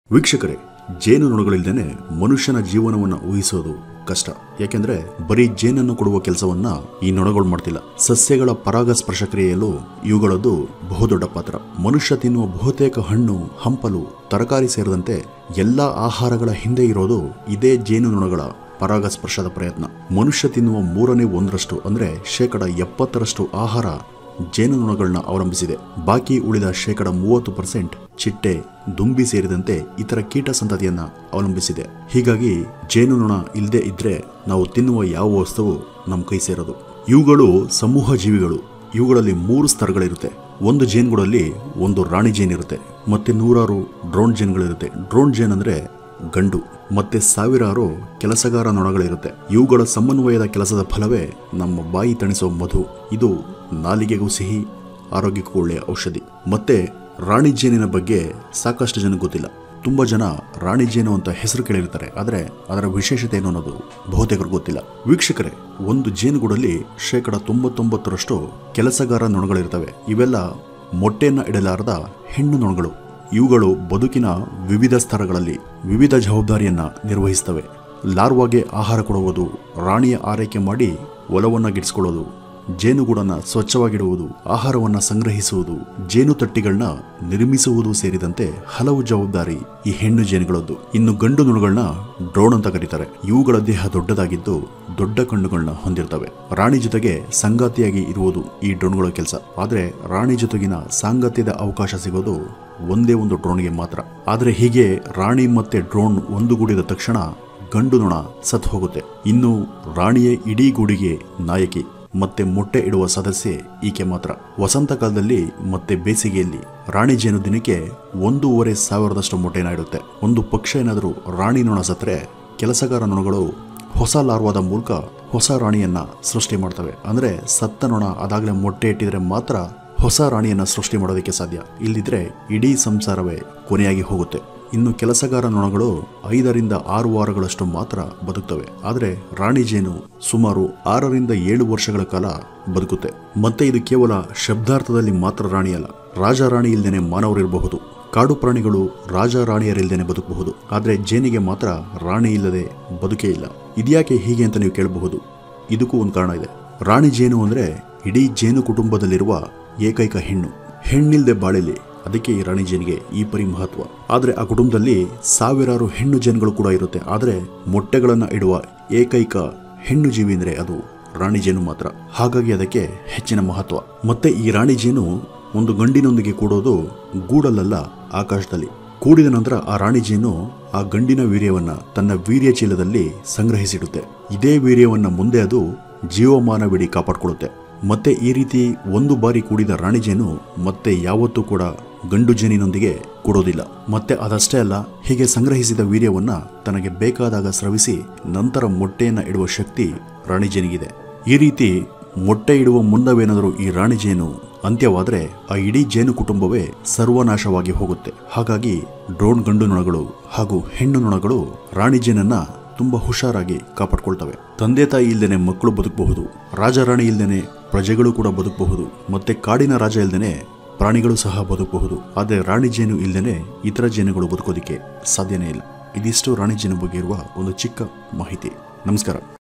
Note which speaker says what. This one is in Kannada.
Speaker 1: ವೀಕ್ಷಕರೇ ಜೇನುನೊಣಗಳಿಲ್ದೇನೆ ಮನುಷ್ಯನ ಜೀವನವನ್ನು ಊಹಿಸೋದು ಕಷ್ಟ ಯಾಕೆಂದ್ರೆ ಬರೀ ಜೇನನ್ನು ಕೊಡುವ ಕೆಲಸವನ್ನ ಈ ನೊಣಗಳು ಮಾಡ್ತಿಲ್ಲ ಸಸ್ಯಗಳ ಪರಾಗಸ್ಪರ್ಶ ಕ್ರಿಯೆಯಲ್ಲೂ ಇವುಗಳದ್ದು ಬಹುದೊಡ್ಡ ಪಾತ್ರ ಮನುಷ್ಯ ತಿನ್ನುವ ಬಹುತೇಕ ಹಣ್ಣು ಹಂಪಲು ತರಕಾರಿ ಸೇರಿದಂತೆ ಎಲ್ಲಾ ಆಹಾರಗಳ ಹಿಂದೆ ಇರೋದು ಇದೇ ಜೇನುನೊಣಗಳ ಪರಾಗಸ್ಪರ್ಶದ ಪ್ರಯತ್ನ ಮನುಷ್ಯ ತಿನ್ನುವ ಮೂರನೇ ಒಂದರಷ್ಟು ಅಂದ್ರೆ ಶೇಕಡ ಎಪ್ಪತ್ತರಷ್ಟು ಆಹಾರ ಜೇನುನೊಣಗಳನ್ನ ಅವಲಂಬಿಸಿದೆ ಬಾಕಿ ಉಳಿದ ಶೇಕಡ ಮೂವತ್ತು ಪರ್ಸೆಂಟ್ ಚಿಟ್ಟೆ ದುಂಬಿ ಸೇರಿದಂತೆ ಇತರ ಕೀಟ ಸಂತತಿಯನ್ನ ಅವಲಂಬಿಸಿದೆ ಹೀಗಾಗಿ ಜೇನುನೊಣ ಇಲ್ಲದೆ ಇದ್ರೆ ನಾವು ತಿನ್ನುವ ಯಾವ ವಸ್ತುವು ನಮ್ಮ ಕೈ ಸೇರೋದು ಇವುಗಳು ಸಮೂಹ ಜೀವಿಗಳು ಇವುಗಳಲ್ಲಿ ಮೂರು ಸ್ತರಗಳಿರುತ್ತೆ ಒಂದು ಜೇನುಗಳಲ್ಲಿ ಒಂದು ರಾಣಿ ಜೇನ್ ಇರುತ್ತೆ ಮತ್ತೆ ನೂರಾರು ಡ್ರೋನ್ ಜೇನ್ಗಳಿರುತ್ತೆ ಡ್ರೋನ್ ಜೇನ್ ಅಂದ್ರೆ ಗಂಡು ಮತ್ತೆ ಸಾವಿರಾರು ಕೆಲಸಗಾರ ನೊಣಗಳಿರುತ್ತೆ ಇವುಗಳ ಸಮನ್ವಯದ ಕೆಲಸದ ಫಲವೇ ನಮ್ಮ ಬಾಯಿ ತಣಿಸೋ ಮಧು ಇದು ನಾಲಿಗೆಗೂ ಸಿಹಿ ಆರೋಗ್ಯಕ್ಕೂ ಒಳ್ಳೆಯ ಔಷಧಿ ಮತ್ತೆ ರಾಣಿ ಜೇನಿನ ಬಗ್ಗೆ ಸಾಕಷ್ಟು ಜನ ಗೊತ್ತಿಲ್ಲ ತುಂಬಾ ಜನ ರಾಣಿ ಜೇನು ಅಂತ ಹೆಸರು ಕೇಳಿರ್ತಾರೆ ಆದರೆ ಅದರ ವಿಶೇಷತೆ ಏನು ಅನ್ನೋದು ಬಹುತೇಕರು ಗೊತ್ತಿಲ್ಲ ವೀಕ್ಷಕರೇ ಒಂದು ಜೇನುಗೂಡಲ್ಲಿ ಶೇಕಡ ತೊಂಬತ್ತೊಂಬತ್ತರಷ್ಟು ಕೆಲಸಗಾರ ನೊಣಗಳಿರ್ತವೆ ಇವೆಲ್ಲ ಮೊಟ್ಟೆಯನ್ನ ಇಡಲಾರದ ಹೆಣ್ಣು ನೊಣಗಳು ಇವುಗಳು ಬದುಕಿನ ವಿವಿಧ ಸ್ತರಗಳಲ್ಲಿ ವಿವಿಧ ಜವಾಬ್ದಾರಿಯನ್ನ ನಿರ್ವಹಿಸ್ತವೆ ಲಾರ್ವಾಗೆ ಆಹಾರ ಕೊಡುವುದು ರಾಣಿಯ ಆರೈಕೆ ಮಾಡಿ ಒಲವನ್ನ ಗಿಡಿಸಿಕೊಳ್ಳೋದು ಜೇನುಗೂಡನ್ನ ಸ್ವಚ್ಛವಾಗಿಡುವುದು ಆಹಾರವನ್ನ ಸಂಗ್ರಹಿಸುವುದು ಜೇನು ತಟ್ಟಿಗಳನ್ನ ನಿರ್ಮಿಸುವುದು ಸೇರಿದಂತೆ ಹಲವು ಜವಾಬ್ದಾರಿ ಈ ಹೆಣ್ಣು ಜೇನುಗಳದ್ದು ಇನ್ನು ಗಂಡು ನೊಣಗಳನ್ನ ಡ್ರೋನ್ ಅಂತ ಕರೀತಾರೆ ಇವುಗಳ ದೇಹ ದೊಡ್ಡದಾಗಿದ್ದು ದೊಡ್ಡ ಕಣ್ಣುಗಳನ್ನ ಹೊಂದಿರ್ತವೆ ರಾಣಿ ಜೊತೆಗೆ ಸಂಗಾತಿಯಾಗಿ ಇರುವುದು ಈ ಡ್ರೋನ್ಗಳ ಕೆಲಸ ಆದ್ರೆ ರಾಣಿ ಜೊತೆಗಿನ ಸಾಂಗತ್ಯದ ಅವಕಾಶ ಸಿಗೋದು ಒಂದೇ ಒಂದು ಡ್ರೋನ್ಗೆ ಮಾತ್ರ ಆದ್ರೆ ಹೀಗೆ ರಾಣಿ ಮತ್ತೆ ಡ್ರೋನ್ ಒಂದುಗೂಡಿದ ತಕ್ಷಣ ಗಂಡು ನೊಣ ಸತ್ತು ಹೋಗುತ್ತೆ ಇನ್ನು ರಾಣಿಯ ಇಡೀ ಗೂಡಿಗೆ ನಾಯಕಿ ಮತ್ತೆ ಮೊಟ್ಟೆ ಇಡುವ ಸದಸ್ಯೆ ಈಕೆ ಮಾತ್ರ ವಸಂತ ಕಾಲದಲ್ಲಿ ಮತ್ತೆ ಬೇಸಿಗೆಯಲ್ಲಿ ರಾಣಿ ಜೇನು ದಿನಕ್ಕೆ ಒಂದೂವರೆ ಸಾವಿರದಷ್ಟು ಮೊಟ್ಟೆನ ಇಡುತ್ತೆ ಒಂದು ಪಕ್ಷ ಏನಾದರೂ ರಾಣಿ ನೊಣ ಸತ್ರೆ ಕೆಲಸಗಾರ ನೊಣಗಳು ಹೊಸ ಲಾರ್ವಾದ ಮೂಲಕ ಹೊಸ ರಾಣಿಯನ್ನ ಸೃಷ್ಟಿ ಮಾಡ್ತವೆ ಅಂದ್ರೆ ಸತ್ತ ನೊಣ ಅದಾಗಲೇ ಮೊಟ್ಟೆ ಇಟ್ಟಿದ್ರೆ ಮಾತ್ರ ಹೊಸ ರಾಣಿಯನ್ನ ಸೃಷ್ಟಿ ಮಾಡೋದಕ್ಕೆ ಸಾಧ್ಯ ಇಲ್ಲಿದ್ರೆ ಇಡೀ ಸಂಸಾರವೇ ಕೊನೆಯಾಗಿ ಹೋಗುತ್ತೆ ಇನ್ನು ಕೆಲಸಗಾರ ನೊಣಗಳು ಐದರಿಂದ ಆರು ವಾರಗಳಷ್ಟು ಮಾತ್ರ ಬದುಕ್ತವೆ ಆದರೆ ರಾಣಿ ಜೇನು ಸುಮಾರು ಆರರಿಂದ ಏಳು ವರ್ಷಗಳ ಕಾಲ ಬದುಕುತ್ತೆ ಮತ್ತೆ ಇದು ಕೇವಲ ಶಬ್ದಾರ್ಥದಲ್ಲಿ ಮಾತ್ರ ರಾಣಿಯಲ್ಲ ರಾಜ ರಾಣಿ ಇಲ್ದೇನೆ ಮಾನವರಿರಬಹುದು ಕಾಡು ಪ್ರಾಣಿಗಳು ರಾಜ ರಾಣಿಯರಿಲ್ದೇನೆ ಬದುಕಬಹುದು ಆದರೆ ಜೇನಿಗೆ ಮಾತ್ರ ರಾಣಿ ಇಲ್ಲದೆ ಬದುಕೇ ಇಲ್ಲ ಇದ್ಯಾಕೆ ಹೀಗೆ ಅಂತ ನೀವು ಕೇಳಬಹುದು ಇದಕ್ಕೂ ಒಂದು ಕಾರಣ ಇದೆ ರಾಣಿ ಜೇನು ಅಂದ್ರೆ ಇಡೀ ಜೇನು ಕುಟುಂಬದಲ್ಲಿರುವ ಏಕೈಕ ಹೆಣ್ಣು ಹೆಣ್ಣಿಲ್ದೆ ಬಾಳೆಲಿ ಅದಕ್ಕೆ ಈ ರಾಣಿ ಜೇನಿಗೆ ಈ ಪರಿ ಮಹತ್ವ ಆದರೆ ಆ ಕುಟುಂಬದಲ್ಲಿ ಸಾವಿರಾರು ಹೆಣ್ಣು ಜೇನುಗಳು ಕೂಡ ಇರುತ್ತೆ ಆದರೆ ಮೊಟ್ಟೆಗಳನ್ನ ಇಡುವ ಏಕೈಕ ಹೆಣ್ಣು ಜೀವಿ ಅಂದ್ರೆ ಅದು ರಾಣಿ ಜೇನು ಮಾತ್ರ ಹಾಗಾಗಿ ಅದಕ್ಕೆ ಹೆಚ್ಚಿನ ಮಹತ್ವ ಮತ್ತೆ ಈ ರಾಣಿ ಜೇನು ಒಂದು ಗಂಡಿನೊಂದಿಗೆ ಕೂಡೋದು ಗೂಡಲ್ಲಲ್ಲ ಆಕಾಶದಲ್ಲಿ ಕೂಡಿದ ನಂತರ ಆ ರಾಣಿ ಜೇನು ಆ ಗಂಡಿನ ವೀರ್ಯವನ್ನ ತನ್ನ ವೀರ್ಯ ಚೀಲದಲ್ಲಿ ಸಂಗ್ರಹಿಸಿಡುತ್ತೆ ಇದೇ ವೀರ್ಯವನ್ನ ಮುಂದೆ ಅದು ಜೀವಮಾನವಿಡೀ ಕಾಪಾಡ್ಕೊಳ್ಳುತ್ತೆ ಮತ್ತೆ ಈ ರೀತಿ ಒಂದು ಬಾರಿ ಕೂಡಿದ ರಾಣಿ ಜೇನು ಮತ್ತೆ ಯಾವತ್ತೂ ಕೂಡ ಗಂಡು ಜೇನಿನೊಂದಿಗೆ ಕೂಡೋದಿಲ್ಲ ಮತ್ತೆ ಅದಷ್ಟೇ ಅಲ್ಲ ಹೀಗೆ ಸಂಗ್ರಹಿಸಿದ ವೀರ್ಯವನ್ನ ತನಗೆ ಬೇಕಾದಾಗ ಸ್ರವಿಸಿ ನಂತರ ಮೊಟ್ಟೆಯನ್ನ ಇಡುವ ಶಕ್ತಿ ರಾಣಿ ಜೇನಿಗಿದೆ ಈ ರೀತಿ ಮೊಟ್ಟೆ ಇಡುವ ಮುನ್ನವೇನಾದರೂ ಈ ರಾಣಿ ಜೇನು ಅಂತ್ಯವಾದರೆ ಆ ಇಡೀ ಜೇನು ಕುಟುಂಬವೇ ಸರ್ವನಾಶವಾಗಿ ಹೋಗುತ್ತೆ ಹಾಗಾಗಿ ಡ್ರೋನ್ ಗಂಡು ನೊಣಗಳು ಹಾಗೂ ಹೆಣ್ಣು ನೊಣಗಳು ರಾಣಿ ಜೇನನ್ನ ತುಂಬಾ ಹುಷಾರಾಗಿ ಕಾಪಾಡ್ಕೊಳ್ತವೆ ತಂದೆ ತಾಯಿ ಇಲ್ದೇನೆ ಮಕ್ಕಳು ಬದುಕಬಹುದು ರಾಜ ರಾಣಿ ಇಲ್ದೇನೆ ಪ್ರಜೆಗಳು ಕೂಡ ಬದುಕಬಹುದು ಮತ್ತೆ ಕಾಡಿನ ರಾಜ ಇಲ್ದೇನೆ ಪ್ರಾಣಿಗಳು ಸಹ ಬದುಕಬಹುದು ಆದರೆ ರಾಣಿ ಜೇನು ಇಲ್ದೇನೆ ಇತರ ಜೇನುಗಳು ಬದುಕೋದಿಕ್ಕೆ ಸಾಧ್ಯನೇ ಇಲ್ಲ ಇದಿಷ್ಟು ರಾಣಿ ಜೇನು ಬಗ್ಗೆ ಇರುವ ಒಂದು ಚಿಕ್ಕ ಮಾಹಿತಿ ನಮಸ್ಕಾರ